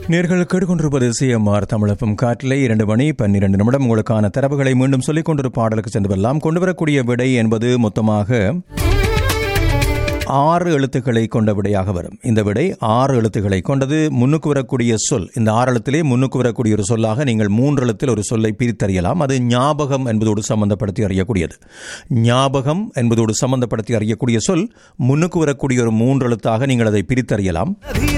நேர்கள் கேட்டுக்கொண்டிருப்பது சிஎம்ஆர் தமிழகம் காற்றிலே இரண்டு மணி பன்னிரண்டு நிமிடம் உங்களுக்கான தரவுகளை மீண்டும் சொல்லிக் கொண்டிரு பாடலுக்கு சென்று வரலாம் கொண்டு வரக்கூடிய விடை என்பது மொத்தமாக ஆறு எழுத்துக்களை கொண்ட விடையாக வரும் இந்த விடை ஆறு எழுத்துக்களை கொண்டது முன்னுக்கு வரக்கூடிய சொல் இந்த ஆறு எழுத்திலே முன்னுக்கு வரக்கூடிய ஒரு சொல்லாக நீங்கள் மூன்று எழுத்தில் ஒரு சொல்லை பிரித்தறியலாம் அது ஞாபகம் என்பதோடு சம்பந்தப்படுத்தி அறியக்கூடியது ஞாபகம் என்பதோடு சம்பந்தப்படுத்தி அறியக்கூடிய சொல் முன்னுக்கு வரக்கூடிய ஒரு மூன்று எழுத்தாக நீங்கள் அதை பிரித்தறியலாம்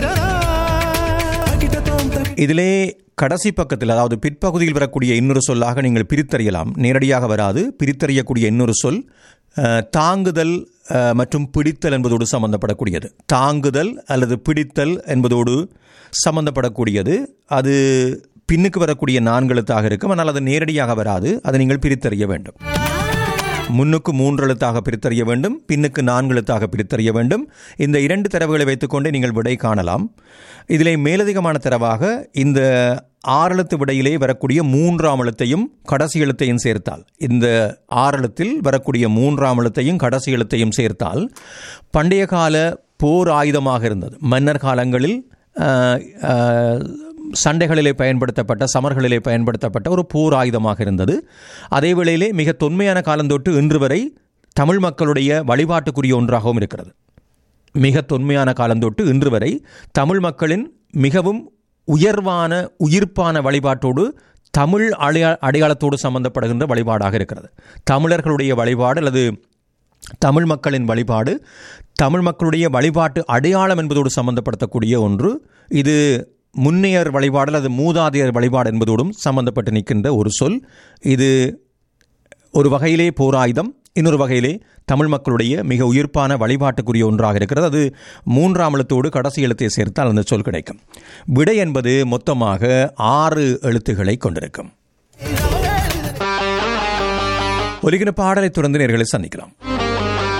இதிலே கடைசி பக்கத்தில் அதாவது பிற்பகுதியில் வரக்கூடிய இன்னொரு சொல்லாக நீங்கள் பிரித்தறியலாம் நேரடியாக வராது பிரித்தறியக்கூடிய இன்னொரு சொல் அஹ், தாங்குதல் அஹ், மற்றும் பிடித்தல் என்பதோடு சம்பந்தப்படக்கூடியது தாங்குதல் அல்லது பிடித்தல் என்பதோடு சம்பந்தப்படக்கூடியது அது பின்னுக்கு வரக்கூடிய நான்கெழுத்தாக இருக்கும் ஆனால் அது நேரடியாக வராது அதை நீங்கள் பிரித்தறிய வேண்டும் முன்னுக்கு மூன்று எழுத்தாக பிரித்தறிய வேண்டும் பின்னுக்கு நான்கு எழுத்தாக பிரித்தறிய வேண்டும் இந்த இரண்டு தரவுகளை வைத்துக்கொண்டே நீங்கள் விடை காணலாம் இதிலே மேலதிகமான தரவாக இந்த ஆறு எழுத்து விடையிலே வரக்கூடிய மூன்றாம் எழுத்தையும் கடைசி எழுத்தையும் சேர்த்தால் இந்த ஆறு எழுத்தில் வரக்கூடிய மூன்றாம் எழுத்தையும் கடைசி எழுத்தையும் சேர்த்தால் பண்டைய கால போர் ஆயுதமாக இருந்தது மன்னர் காலங்களில் ஆஹ், ஆஹ், சண்டைகளிலே பயன்படுத்தப்பட்ட சமர்களிலே பயன்படுத்தப்பட்ட ஒரு போர் ஆயுதமாக இருந்தது அதே வேளையிலே மிக தொன்மையான காலந்தொட்டு இன்று வரை தமிழ் மக்களுடைய வழிபாட்டுக்குரிய ஒன்றாகவும் இருக்கிறது மிக தொன்மையான காலந்தொட்டு இன்று வரை தமிழ் மக்களின் மிகவும் உயர்வான உயிர்ப்பான வழிபாட்டோடு தமிழ் அடையா அடையாளத்தோடு சம்பந்தப்படுகின்ற வழிபாடாக இருக்கிறது தமிழர்களுடைய வழிபாடு அல்லது தமிழ் மக்களின் வழிபாடு தமிழ் மக்களுடைய வழிபாட்டு அடையாளம் என்பதோடு சம்பந்தப்படுத்தக்கூடிய ஒன்று இது முன்னையர் வழிபாடு அல்லது மூதாதையர் வழிபாடு என்பதோடும் சம்பந்தப்பட்டு நிற்கின்ற ஒரு சொல் இது ஒரு வகையிலே போராயுதம் இன்னொரு வகையிலே தமிழ் மக்களுடைய மிக உயிர்ப்பான வழிபாட்டுக்குரிய ஒன்றாக இருக்கிறது அது மூன்றாம் எழுத்தோடு கடைசி எழுத்தை சேர்த்தால் அந்த சொல் கிடைக்கும் விடை என்பது மொத்தமாக ஆறு எழுத்துக்களை கொண்டிருக்கும் ஒலிகிற பாடலை தொடர்ந்து நேர்களை சந்திக்கலாம்